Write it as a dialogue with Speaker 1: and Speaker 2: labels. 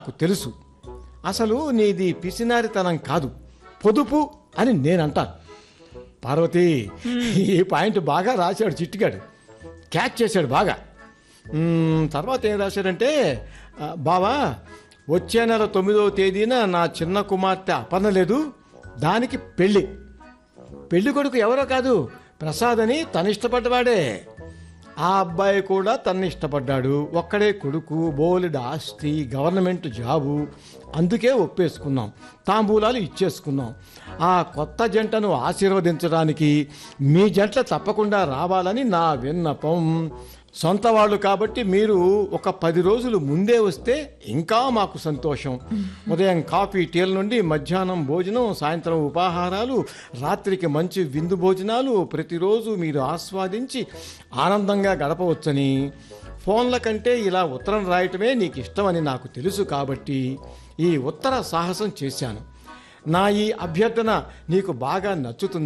Speaker 1: నాకు తెలుసు అసలు నీది పిసినారితనం కాదు పొదుపు అని నేనంటాను పార్వతి ఈ పాయింట్ బాగా రాశాడు చిట్టిగాడు క్యాచ్ చేశాడు బాగా మ్మ్, తర్వాత ఏం రాశాడంటే ఆ, బావా వచ్చే నెల తొమ్మిదవ తేదీన నా చిన్న కుమార్తె అపర్ణ లేదు దానికి పెళ్ళి పెళ్లి కొడుకు ఎవరో కాదు ప్రసాద్ అని తను ఇష్టపడ్డవాడే ఆ అబ్బాయి కూడా తన్ని ఇష్టపడ్డాడు ఒక్కడే కొడుకు బోలెడు ఆస్తి గవర్నమెంట్ జాబు అందుకే ఒప్పేసుకున్నాం తాంబూలాలు ఇచ్చేసుకున్నాం ఆ కొత్త జంటను ఆశీర్వదించడానికి మీ జంట తప్పకుండా రావాలని నా విన్నపం సొంత వాళ్ళు కాబట్టి మీరు ఒక పది రోజులు ముందే వస్తే ఇంకా మాకు సంతోషం ఉదయం కాఫీ టీల నుండి మధ్యాహ్నం భోజనం సాయంత్రం ఉపాహారాలు రాత్రికి మంచి విందు భోజనాలు ప్రతిరోజు మీరు ఆస్వాదించి ఆనందంగా గడపవచ్చని ఫోన్ల కంటే ఇలా ఉత్తరం రాయటమే నీకు ఇష్టమని నాకు తెలుసు కాబట్టి ఈ ఉత్తర సాహసం చేశాను నా ఈ అభ్యర్థన నీకు బాగా నచ్చుతుంది